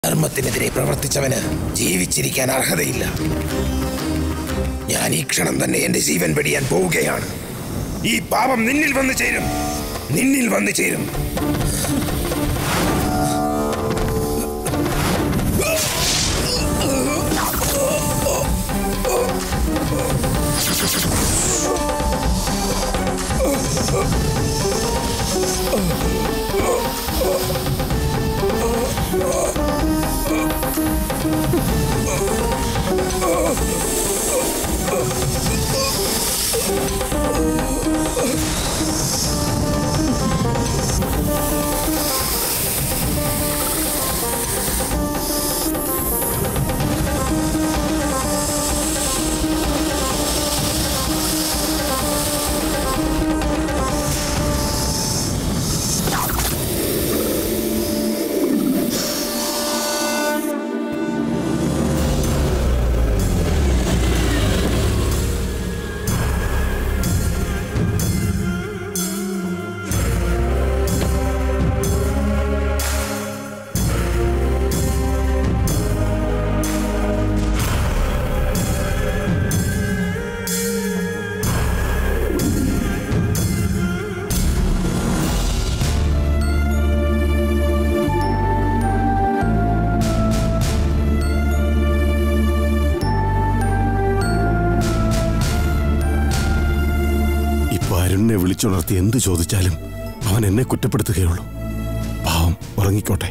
ധർമ്മത്തിനെതിരെ പ്രവർത്തിച്ചവന് ജീവിച്ചിരിക്കാൻ അർഹതയില്ല ഞാൻ ഈ ക്ഷണം തന്നെ എന്റെ ജീവൻ വെടിയാൻ പോവുകയാണ് ഈ പാപം നിന്നിൽ വന്നു ചേരും നിന്നിൽ വന്നു ചേരും ഇപ്പൊ അരുണിനെ വിളിച്ചുണർത്തി എന്ത് ചോദിച്ചാലും അവൻ എന്നെ കുറ്റപ്പെടുത്തുകയുള്ളൂ പാവം ഉറങ്ങിക്കോട്ടെ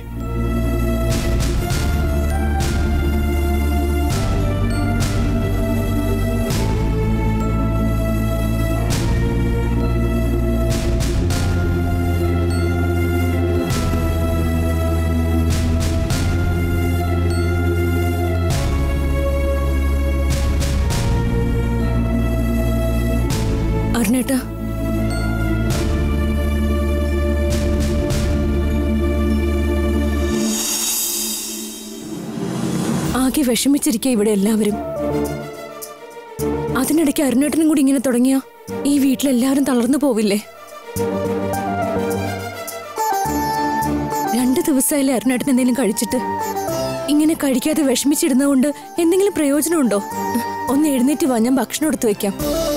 അരുണേട്ടാ ആകെ വിഷമിച്ചിരിക്കുക ഇവിടെ എല്ലാവരും അതിനിടയ്ക്ക് അരുണേട്ടനും കൂടി ഇങ്ങനെ തുടങ്ങിയ ഈ വീട്ടിലെല്ലാവരും തളർന്നു പോവില്ലേ രണ്ട് ദിവസമായാലേ അരുണേട്ടൻ എന്തെങ്കിലും കഴിച്ചിട്ട് ഇങ്ങനെ കഴിക്കാതെ വിഷമിച്ചിരുന്നതുകൊണ്ട് എന്തെങ്കിലും പ്രയോജനമുണ്ടോ ഒന്ന് എഴുന്നേറ്റ് വാ ഞാൻ ഭക്ഷണം എടുത്തു വെക്കാം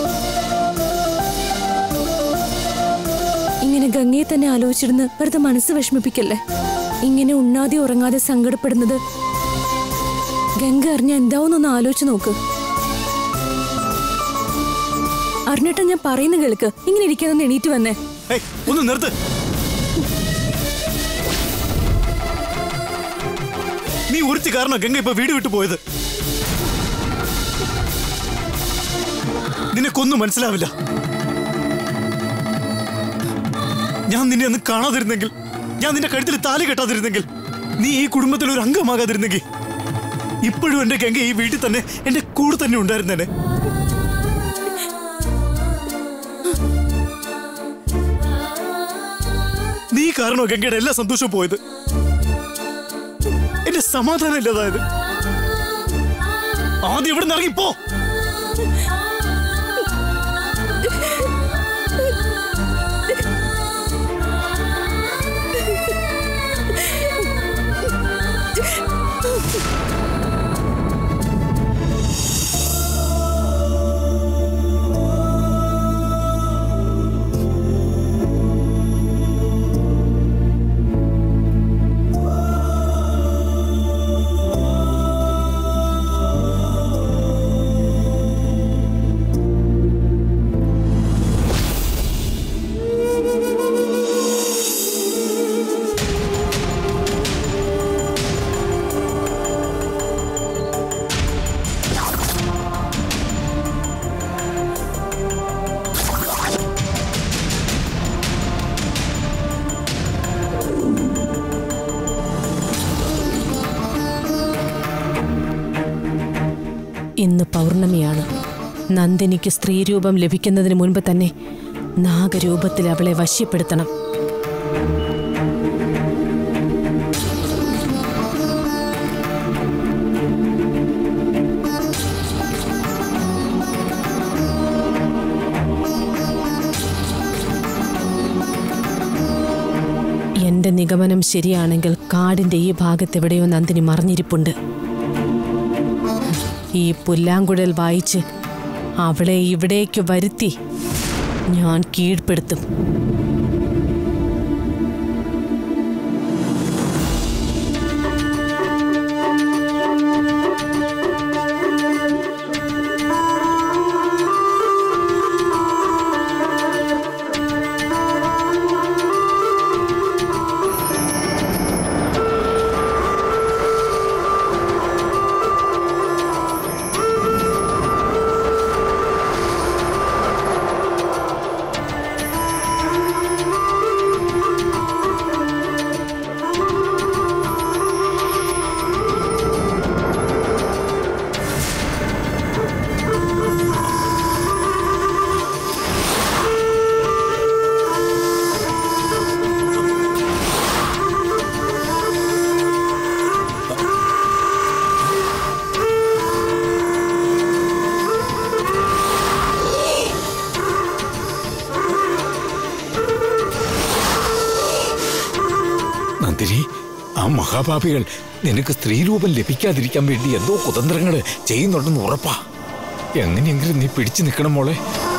ഇങ്ങനെ ഗംഗയെ തന്നെ ആലോചിച്ചിരുന്ന് വെറുതെ മനസ്സ് വിഷമിപ്പിക്കല്ലേ ഇങ്ങനെ ഉണ്ണാതെ ഉറങ്ങാതെ സങ്കടപ്പെടുന്നത് ഗംഗ അറിഞ്ഞ എന്താവുന്നൊന്ന് ആലോചിച്ച് നോക്ക് അറിഞ്ഞിട്ട് ഞാൻ പറയുന്ന കേൾക്ക് ഇങ്ങനെ ഇരിക്കാതെ എണീറ്റ് വന്നേ ഏയ്, ഒന്ന് നിർത്ത് നീ ഒരുത്തി കാരണം ഗംഗ ഇപ്പൊ വീട് വിട്ടു പോയത് നിനക്കൊന്നും മനസ്സിലാവില്ല ഞാൻ നിന്നെ ഒന്ന് കാണാതിരുന്നെങ്കിൽ ഞാൻ നിന്റെ കഴുത്തിൽ താലി കെട്ടാതിരുന്നെങ്കിൽ നീ ഈ കുടുംബത്തിൽ ഒരു അംഗമാകാതിരുന്നെങ്കിൽ ഇപ്പോഴും എന്റെ ഗംഗ ഈ വീട്ടിൽ തന്നെ എന്റെ കൂടെ തന്നെ ഉണ്ടായിരുന്നേനെ നീ കാരണോ ഗംഗയുടെ എല്ലാ സന്തോഷവും പോയത് എന്റെ സമാധാനം ഇല്ലാതായത് ആദ്യം ഇവിടെ നിന്ന് ഇറങ്ങിപ്പോ ഇന്ന് പൗർണമിയാണ് നന്ദിനിക്ക് സ്ത്രീരൂപം ലഭിക്കുന്നതിന് മുൻപ് തന്നെ നാഗരൂപത്തിൽ അവളെ വശ്യപ്പെടുത്തണം എന്റെ നിഗമനം ശരിയാണെങ്കിൽ കാടിന്റെ ഈ ഭാഗത്തെവിടെയോ നന്ദിനി മറിഞ്ഞിരിപ്പുണ്ട് ഈ പുല്ലാങ്കുഴൽ വായിച്ച് അവളെ ഇവിടേക്ക് വരുത്തി ഞാൻ കീഴ്പ്പെടുത്തും നന്ദിനി ആ മഹാപാപികൾ നിനക്ക് സ്ത്രീരൂപം ലഭിക്കാതിരിക്കാൻ വേണ്ടി എന്തോ കുതന്ത്രങ്ങള് ചെയ്യുന്നുണ്ടെന്ന് ഉറപ്പാ എങ്ങനെയെങ്കിലും നീ പിടിച്ചു നിൽക്കണം മോളെ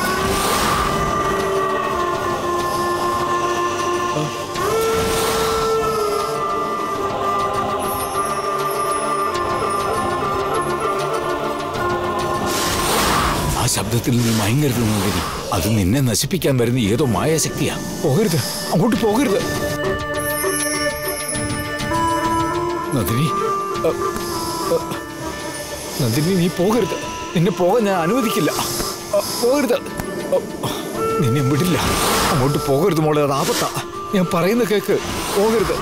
ആ ശബ്ദത്തിൽ നീ മയങ്ങരുത് നന്ദിനി അത് നിന്നെ നശിപ്പിക്കാൻ വരുന്ന ഏതോ മായാശക്തിയാ പോകരുത് അങ്ങോട്ട് പോകരുത് നന്ദിനി അ, അ, നന്ദിനി നീ പോകരുത് നിന്നെ പോകാൻ ഞാൻ അനുവദിക്കില്ല അ, പോകരുത് അ, നിന്നെ വിടില്ല അങ്ങോട്ട് പോകരുത് മോളെ അത് ആപത്താ ഞാൻ പറയുന്ന കേക്ക് പോകരുത്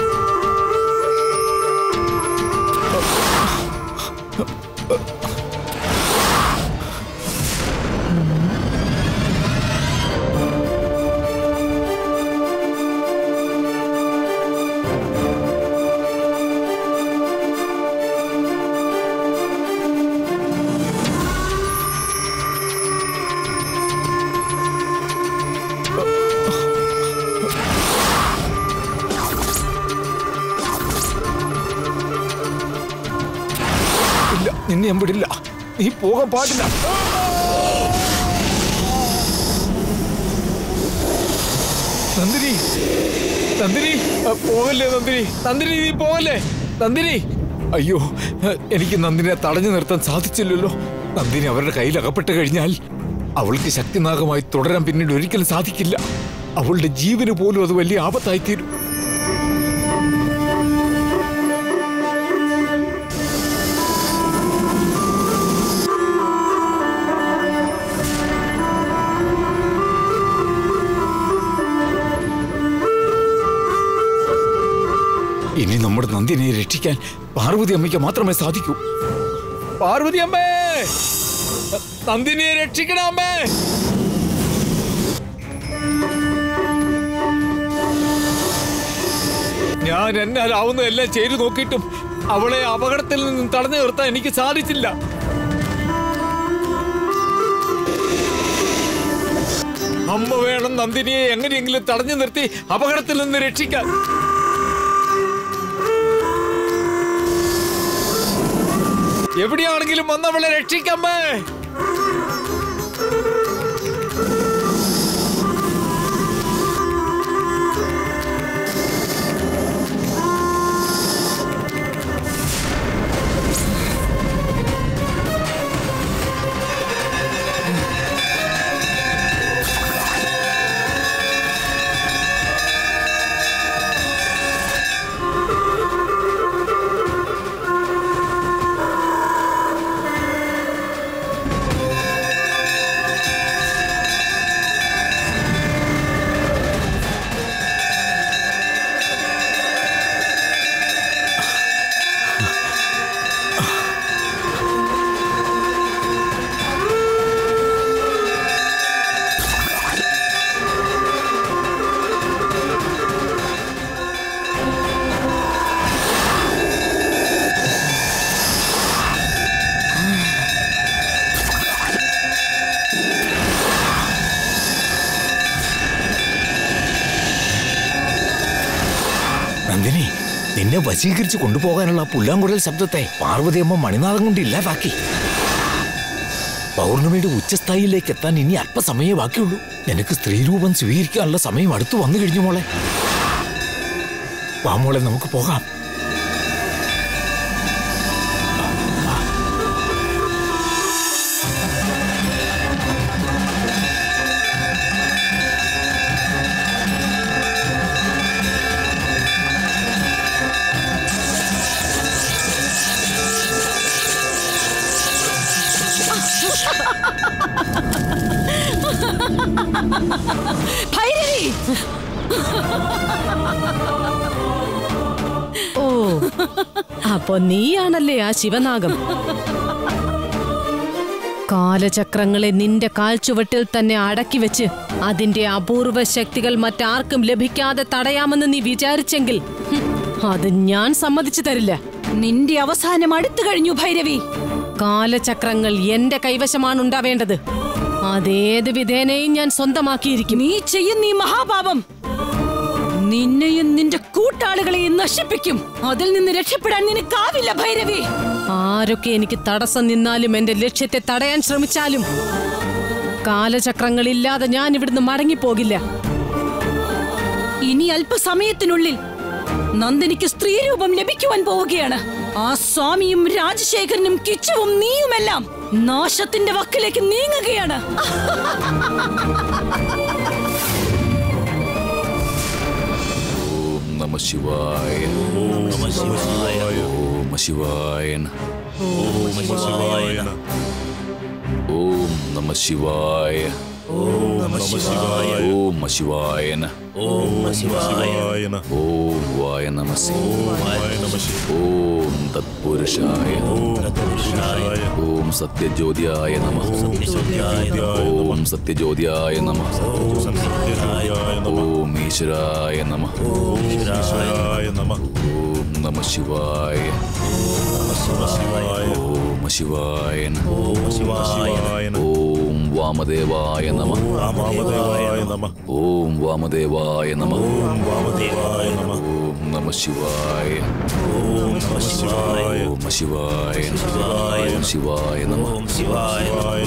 ഇല്ല നിന്നെ ഞാൻ വിടില്ല നീ പോകാൻ പാടില്ല നന്ദിനി നന്ദിനി അ, പോകല്ലേ നന്ദിനി നന്ദിനി നീ പോകല്ലേ നന്ദിനി അയ്യോ അ, എനിക്ക് നന്ദിനെ തടഞ്ഞു നിർത്താൻ സാധിച്ചില്ലല്ലോ നന്ദിനി അവരുടെ കയ്യിൽ അകപ്പെട്ട് കഴിഞ്ഞാൽ അവൾക്ക് ശക്തിനാഗമായി തുടരാൻ പിന്നീട് ഒരിക്കലും സാധിക്കില്ല അവളുടെ ജീവന് പോലും അത് വലിയ ആപത്തായിത്തീരും ഇനി നമ്മുടെ നന്ദിനെ രക്ഷിക്കാൻ പാർവതി അമ്മയ്ക്ക് മാത്രമേ സാധിക്കൂ പാർവതി അമ്മേ നന്ദിനിയെ രക്ഷിക്കണം അമ്മേ ഞാൻ എന്നാലാവുന്നതെല്ലാം ചെയ്തു നോക്കിയിട്ടും അവളെ അപകടത്തിൽ നിന്നും തടഞ്ഞു നിർത്താൻ എനിക്ക് സാധിച്ചില്ല അമ്മ വേണം നന്ദിനിയെ എങ്ങനെയെങ്കിലും തടഞ്ഞു നിർത്തി അപകടത്തിൽ നിന്ന് രക്ഷിക്കാൻ എവിടെയാണെങ്കിലും വന്നവളെ രക്ഷിക്കമ്മേ നിന്നെ വശീകരിച്ച് കൊണ്ടുപോകാനുള്ള പുല്ലാങ്കുഴൽ ശബ്ദത്തെ പാർവതിയമ്മ മണിനാഥം കൊണ്ട് ഇല്ലാതാക്കി പൗർണമിയുടെ ഉച്ചസ്ഥായിലേക്ക് എത്താൻ ഇനി അല്പസമയമേ ബാക്കിയുള്ളൂ നിനക്ക് സ്ത്രീരൂപം സ്വീകരിക്കാനുള്ള സമയം അടുത്തു വന്നു കഴിഞ്ഞു മോളെ വാ മോളെ നമുക്ക് പോകാം ഭൈരവി ഓ അപ്പൊ നീയാണല്ലേ ആ ശിവനാഗം കാലചക്രങ്ങളെ നിന്റെ കാൽച്ചുവട്ടിൽ തന്നെ അടക്കി വെച്ച് അതിന്റെ അപൂർവ ശക്തികൾ മറ്റാർക്കും ലഭിക്കാതെ തടയാമെന്ന് നീ വിചാരിച്ചെങ്കിൽ ഹും, അത് ഞാൻ സമ്മതിച്ചു തരില്ല നിന്റെ അവസാനം അടുത്തു കഴിഞ്ഞു ഭൈരവി കാലചക്രങ്ങൾ എന്റെ കൈവശമാണ് ഉണ്ടാവേണ്ടത് അതേത് വിധേനയും ഞാൻ സ്വന്തമാക്കിയിരിക്കും നീ ചെയ്യുന്ന ഈ മഹാപാപം നിന്നെയും നിന്റെ കൂട്ടാളികളെയും നശിപ്പിക്കും അതിൽ നിന്ന് രക്ഷപ്പെടാൻ നിനക്കാവില്ല ഭൈരവി ആരൊക്കെ എനിക്ക് തടസ്സം നിന്നാലും എന്റെ ലക്ഷ്യത്തെ തടയാൻ ശ്രമിച്ചാലും കാലചക്രങ്ങളില്ലാതെ ഞാൻ ഇവിടുന്ന് മടങ്ങിപ്പോകില്ല ഇനി അല്പസമയത്തിനുള്ളിൽ നന്ദിനിക്ക് സ്ത്രീരൂപം ലഭിക്കുവാൻ പോവുകയാണ് ആ സ്വാമിയും രാജശേഖരനും കിച്ചുവും നീയുമെല്ലാം നാശത്തിന്റെ വക്കിലേക്ക് നീങ്ങുകയാണ് ഓം നമ ശിവായ ഓം നമ ശിവായ ഓം നമ ശിവായ ഓം നമ ശിവായ ഓം നമ ശിവായ ഓം നമ ശിവായ ഓം നമ ശിവായ ഓം നമ ശിവായ ഓം വായ നമ ഓം തത്പുരുഷായ ഓം സത്യജ്യോതിയായ നമ ഓം സത്യജ്യോതിയായ നമ ഓം ഈശ്വരായ നമ ഓം നമ ശിവായ ഓം ശിവായ ഓം വാമദേവായ നമ ഓം വാമദേവായ നമ ഓം നമ ശിവായ ഓം നമ ശിവായ ഓം ശിവായ ഓം ശിവായ നമ ഓം ശിവായ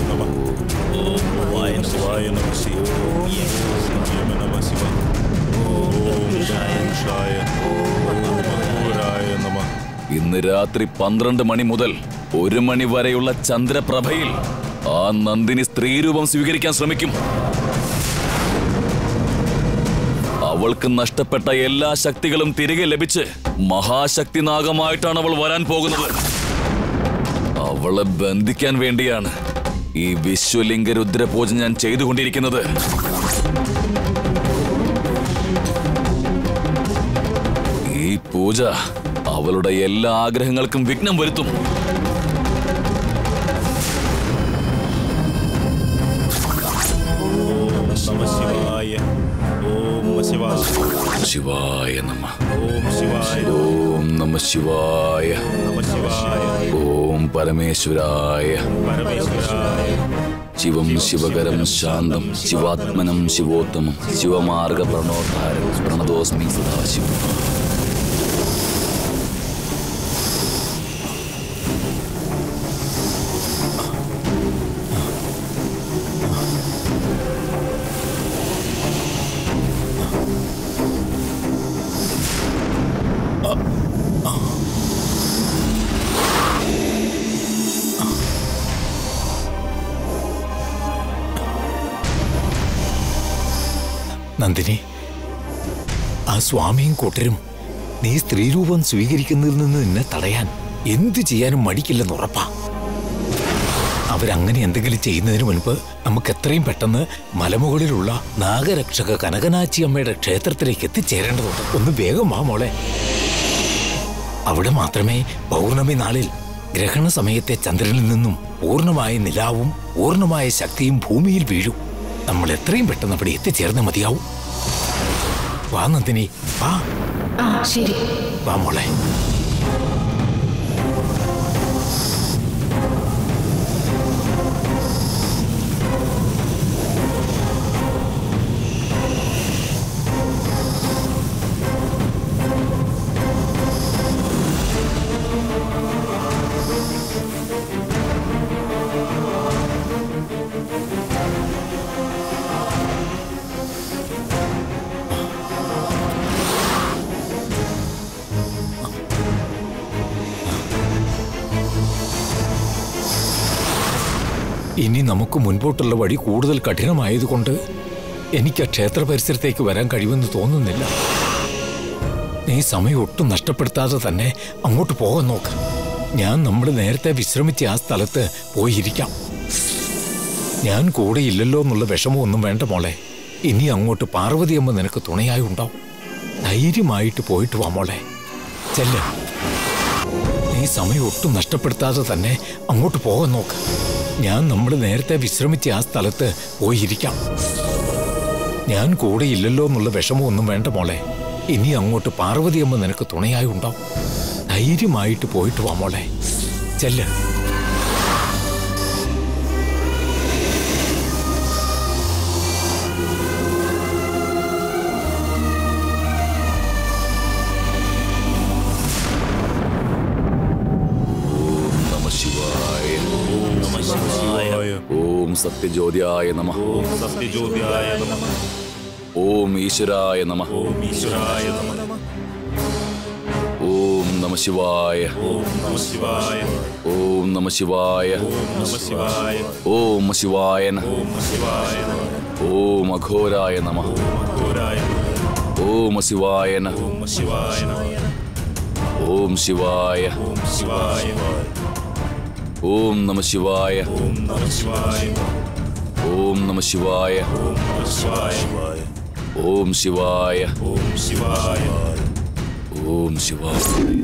ഇന്ന് രാത്രി പന്ത്രണ്ട് മണി മുതൽ ഒരു മണി വരെയുള്ള ചന്ദ്രപ്രഭയിൽ ആ നന്ദിനി സ്ത്രീരൂപം സ്വീകരിക്കാൻ ശ്രമിക്കും അവൾക്ക് നഷ്ടപ്പെട്ട എല്ലാ ശക്തികളും തിരികെ ലഭിച്ച് മഹാശക്തി നാഗമായിട്ടാണ് അവൾ വരാൻ പോകുന്നത് അവളെ ബന്ധിക്കാൻ വേണ്ടിയാണ് ഈ വിശ്വലിംഗ രുദ്രപൂജ ഞാൻ ചെയ്തുകൊണ്ടിരിക്കുന്നത് ഈ പൂജ അവളുടെ എല്ലാ ആഗ്രഹങ്ങൾക്കും വിഘ്നം വരുത്തും ശിവായ നമ ഓം നമ ശിവായ ഓം പരമേശ്വരായ ശിവം ശിവകരം ശാന്തം ശിവാത്മനം ശിവോത്തമം ശിവമാർഗ പ്രണോദ്ധാരം പ്രണതോസ്മി സദാശിവം നന്ദിനി ആ സ്വാമിയും കൂട്ടരും നീ സ്ത്രീരൂപം സ്വീകരിക്കുന്നതിൽ നിന്ന് നിന്നെ തടയാൻ എന്തു ചെയ്യാനും മടിക്കില്ലെന്ന് ഉറപ്പാ അവരങ്ങനെ എന്തെങ്കിലും ചെയ്യുന്നതിന് മുൻപ് നമുക്ക് എത്രയും പെട്ടെന്ന് മലമുകളിലുള്ള നാഗരക്ഷക കനകനാച്ചി അമ്മയുടെ ക്ഷേത്രത്തിലേക്ക് എത്തിച്ചേരേണ്ടതുണ്ട് ഒന്ന് വേഗം വാ മോളെ അവിടെ മാത്രമേ പൗർണമി നാളിൽ ഗ്രഹണ സമയത്തെ ചന്ദ്രനിൽ നിന്നും പൂർണ്ണമായ നിലാവും പൂർണ്ണമായ ശക്തിയും ഭൂമിയിൽ വീഴൂ നമ്മൾ എത്രയും പെട്ടെന്ന് അവിടെ എത്തിച്ചേർന്ന് മതിയാവും വാ നന്ദിനി വാ ശരി വാ മോളെ ഇനി നമുക്ക് മുൻപോട്ടുള്ള വഴി കൂടുതൽ കഠിനമായതുകൊണ്ട് എനിക്ക് ആ ക്ഷേത്ര പരിസരത്തേക്ക് വരാൻ കഴിയുമെന്ന് തോന്നുന്നില്ല നീ സമയം ഒട്ടും നഷ്ടപ്പെടുത്താതെ തന്നെ അങ്ങോട്ട് പോകാൻ നോക്ക് ഞാൻ നമ്മൾ നേരത്തെ വിശ്രമിച്ച ആ സ്ഥലത്ത് പോയിരിക്കാം ഞാൻ കൂടെ ഇല്ലല്ലോ എന്നുള്ള വിഷമമൊന്നും വേണ്ട മോളെ ഇനി അങ്ങോട്ട് പാർവതിയമ്മ നിനക്ക് തുണയായി ഉണ്ടാവും ധൈര്യമായിട്ട് പോയിട്ട് വാ മോളെ ചെല്ല് നീ സമയം ഒട്ടും നഷ്ടപ്പെടുത്താതെ തന്നെ അങ്ങോട്ട് പോകാൻ നോക്ക് ഞാൻ നമ്മൾ നേരത്തെ വിശ്രമിച്ച ആ സ്ഥലത്ത് പോയിരിക്കാം ഞാൻ കൂടെ ഇല്ലല്ലോ എന്നുള്ള വിഷമമൊന്നും വേണ്ട മോളെ ഇനി അങ്ങോട്ട് പാർവതിയമ്മ നിനക്ക് തുണയായി ഉണ്ടാവും ധൈര്യമായിട്ട് പോയിട്ട് വാ മോളെ ചെല്ല് നമ ശിവായ ഓം നമ ശിവായ ഓം സത്യജ്യോതിയായ നമ ഓം സത്യജ്യോതിയായ നമ ഓം ഈശ്വരായ നമ ഓം ഈശ്വരായ നമ ഓം നമ ശിവായ ഓം നമ ശിവായ ഓം നമ ശിവായ ഓം നമ ശിവായ ഓം ശിവായ ഓം ശിവായ ഓം അഘോരായ നമ അഘോരായ ഓം ശിവായ ഓം ശിവായ ഓം ശിവായ ഓം ശിവായ ഓം നമ ശിവായ ഓം നമ ശിവായ ഓം നമ ശിവായ ഓം നമ ശിവായ ഓം ശിവായ ഓം ശിവായ ഓം ശിവായ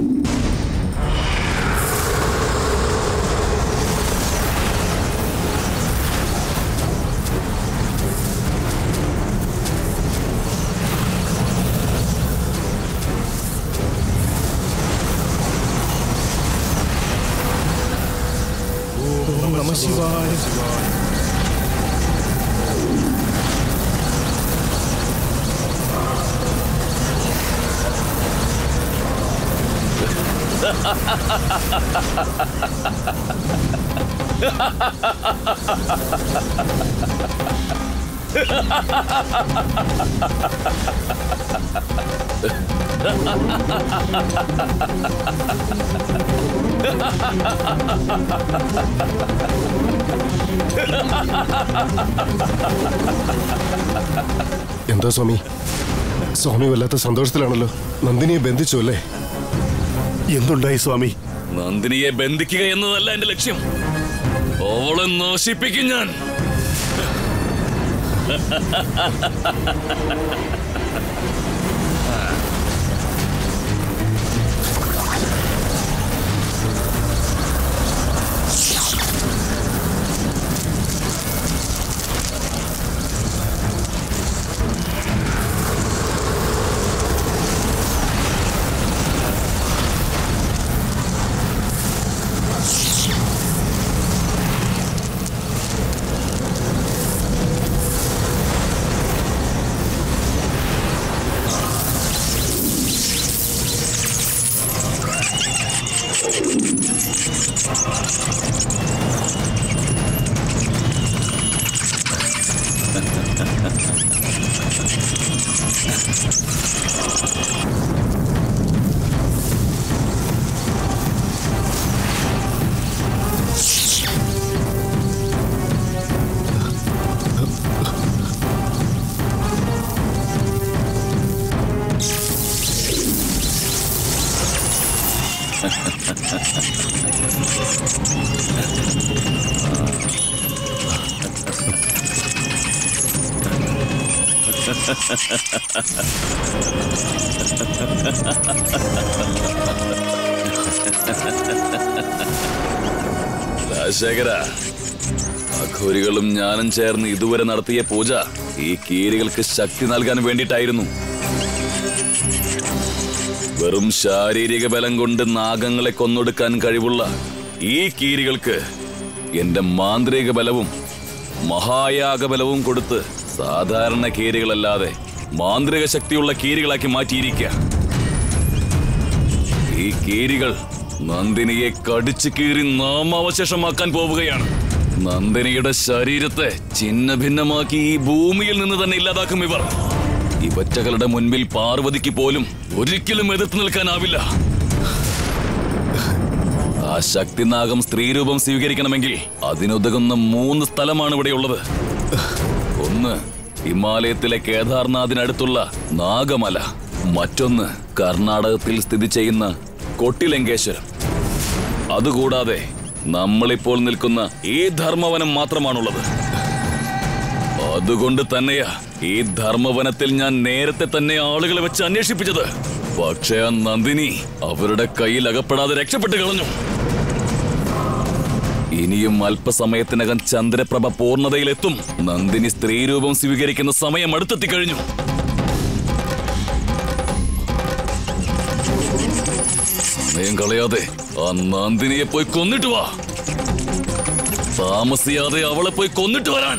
നമ ശിവായ എന്താ സ്വാമി സ്വാമി വല്ലാത്ത സന്തോഷത്തിലാണല്ലോ നന്ദിനിയെ ബന്ധിച്ചു അല്ലേ എന്തുണ്ടായി സ്വാമി നന്ദിനിയെ ബന്ധിക്കുക എന്നതല്ല എന്റെ ലക്ഷ്യം അവളെ നശിപ്പിക്കും ഞാൻ രാജശേഖര അഘോരികളും ഞാനും ചേർന്ന് ഇതുവരെ നടത്തിയ പൂജ ഈ കീരികൾക്ക് ശക്തി നൽകാൻ വേണ്ടിയിട്ടായിരുന്നു വെറും ശാരീരിക ബലം കൊണ്ട് നാഗങ്ങളെ കൊന്നൊടുക്കാൻ കഴിവുള്ള ഈ കീരികൾക്ക് എന്റെ മാന്ത്രിക ബലവും മഹായാഗ ബലവും കൊടുത്ത് സാധാരണ കീരികളല്ലാതെ മാന്ത്രിക ശക്തിയുള്ള കീരികളാക്കി മാറ്റിയിരിക്കുക ഈ കീരികൾ നന്ദിനിയെ കടിച്ചു കീറി നാമാവശേഷമാക്കാൻ പോവുകയാണ് നന്ദിനിയുടെ ശരീരത്തെ ചിന്ന ഭിന്നമാക്കി ഈ ഭൂമിയിൽ നിന്ന് തന്നെ ഇല്ലാതാക്കും ഇവർ ഇവറ്റകളുടെ മുൻപിൽ പാർവതിക്ക് പോലും ഒരിക്കലും എതിർത്ത് നിൽക്കാനാവില്ല ആ ശക്തിനാഗം സ്ത്രീരൂപം സ്വീകരിക്കണമെങ്കിൽ അതിനുതകുന്ന മൂന്ന് സ്ഥലമാണ് ഇവിടെയുള്ളത് ഒന്ന് ഹിമാലയത്തിലെ കേദാർനാഥിനടുത്തുള്ള നാഗമല മറ്റൊന്ന് കർണാടകത്തിൽ സ്ഥിതി ചെയ്യുന്ന കൊട്ടിലങ്കേശ്വരം അതുകൂടാതെ നമ്മളിപ്പോൾ നിൽക്കുന്ന ഈ ധർമ്മവനം മാത്രമാണുള്ളത് അതുകൊണ്ട് തന്നെയാ ഈ ധർമ്മവനത്തിൽ ഞാൻ നേരത്തെ തന്നെ ആളുകളെ വെച്ച് അന്വേഷിപ്പിച്ചത് പക്ഷേ ആ നന്ദിനി അവരുടെ കയ്യിൽ അകപ്പെടാതെ രക്ഷപ്പെട്ടു കളഞ്ഞു ഇനിയും അല്പസമയത്തിനകം ചന്ദ്രപ്രഭ പൂർണ്ണതയിലെത്തും നന്ദിനി സ്ത്രീരൂപം സ്വീകരിക്കുന്ന സമയം അടുത്തെത്തി കഴിഞ്ഞു സമയം കളയാതെ ആ നന്ദിനിയെ പോയി കൊന്നിട്ട് വാ താമസിയാതെ അവളെ പോയി കൊന്നിട്ട് വരാൻ